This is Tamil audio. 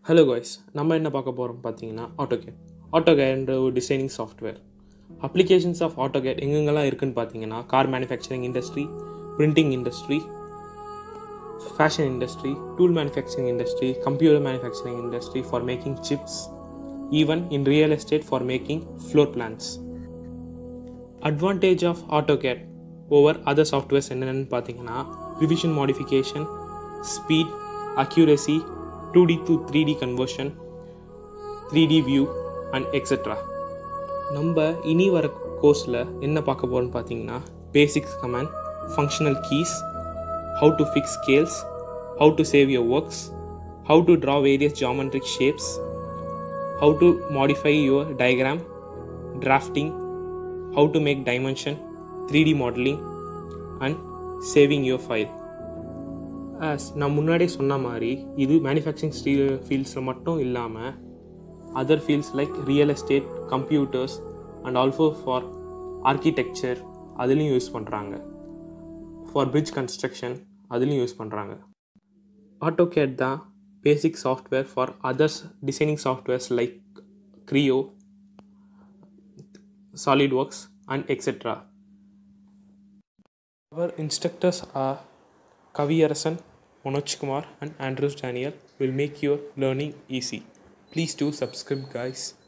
ஹலோ காய்ஸ் நம்ம என்ன பார்க்க போகிறோம் பார்த்தீங்கன்னா ஆட்டோகேட் ஆட்டோகேட்ன்ற ஒரு designing software applications of AutoCAD எங்கெங்கெல்லாம் இருக்குன்னு பார்த்தீங்கன்னா car manufacturing industry printing industry fashion industry tool manufacturing industry computer manufacturing industry for making chips even in real estate for making floor plans advantage of AutoCAD over other softwares என்னென்னு பார்த்தீங்கன்னா revision modification speed accuracy two D to three D conversion three D view and etcetera நம்ம இனி வர கோர்ஸில் என்ன பார்க்க போகிறோம்னு பார்த்தீங்கன்னா basics command functional keys how to fix scales how to save your works how to draw various geometric shapes how to modify your diagram drafting how to make dimension 3d modeling and saving your file as நான் முன்னாடியே சொன்ன மாதிரி இது மேனுஃபேக்சரிங் ஸ்டீ ஃபீல்ட்ஸில் மட்டும் இல்லாமல் other fields like real estate computers and also for architecture அதுலேயும் யூஸ் பண்ணுறாங்க ஃபார் பிரிட்ஜ் கன்ஸ்ட்ரக்ஷன் அதுலேயும் யூஸ் பண்ணுறாங்க AutoCAD தான் basic software for others designing softwares like Creo, SolidWorks, and etc. Our instructors are Kavi Arasan, Manoj Kumar, and Andrews Daniel will make your learning easy. Please do subscribe, guys.